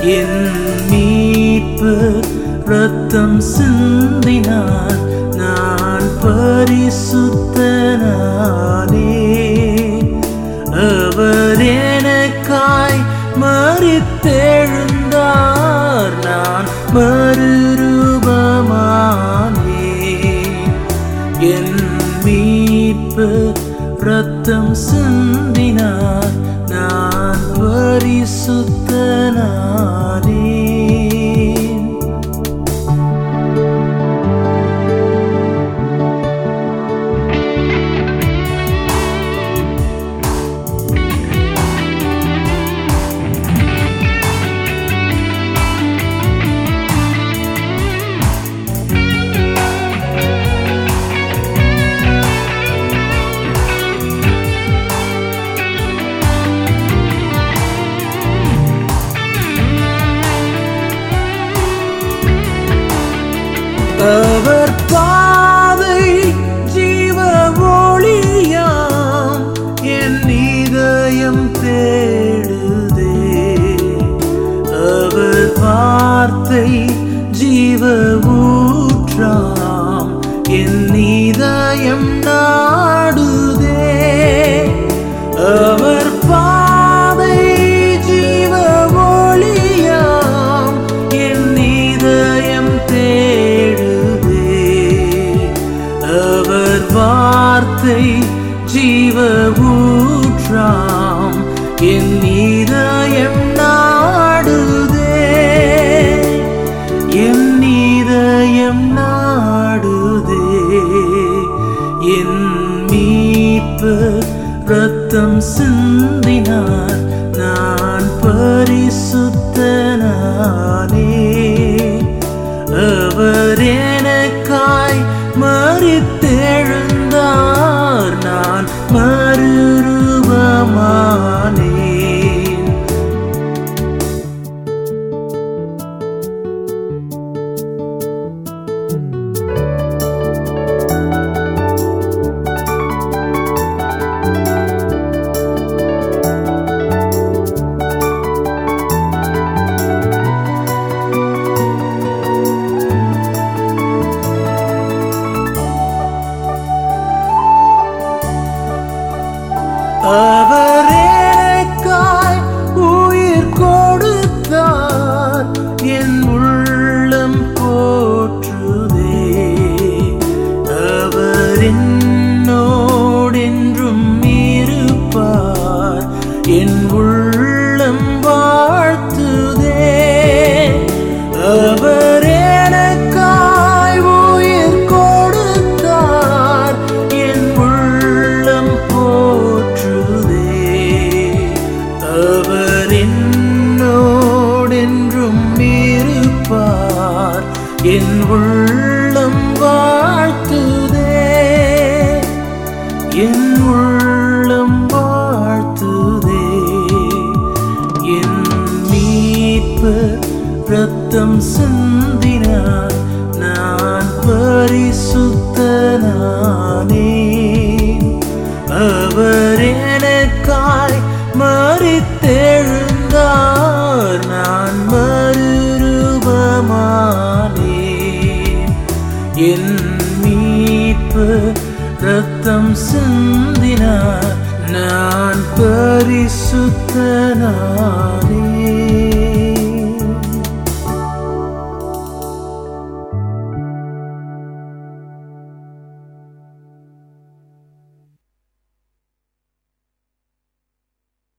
என் மீட்பு ரத்தம் சிந்தினார் நான் பரிசுத்தனானே அவர் எனக்காய் மறித்தெழுந்தார் நான் மறுரூபமானேன் என் மீட்பு ரத்தம் சிந்தினார் நான் பரிசுத்தனானேன் அவர் பாதை ஜீவ ஒளியாம் என் இதயம் தேடுதே அவர் வார்த்தை ஜீவ ஊற்றாம் என் இதயம் நாடுதே அவர் பாதை ஜீவ ஒளியாம் என் இதயம் தேடுதே அவர் வார்த்தை ஜீவ ஊற்றாம் என் இதயம் நாடுதே என் இதயம் நாடுதே என் மீட்பு ரத்தம் சிந்தினார் நான் பரிசுத்தனானே அவர் எனக்காய் மறித்தெழுந்தார் நான் மறுரூபமானேன் அவர் எனக்காய் உயிர் கொடுத்தார் என் உள்ளம் போற்றுதே அவர் என்னோடென்றும் இருப்பார் என் உள்ளம் வாழ்த்துதே அவர் எனக்காய் உயிர் கொடுத்தார் என் உள்ளம் போற்றுதே அவர் என்னோடென்றும் இருப்பார் என் உள்ளம் வாழ்த்துதே என் உள்ளம் வாழ்த்துதே என் மீட்பு ரத்தம் சிந்தினார் நான் பரிசுத்தனானே அவர் எனக்காய் மறித்தெழுந்தார் நான் மறுரூபமானேன் என் மீட்பு ரத்தம் சிந்தினார் நான் பரிசுத்தனானே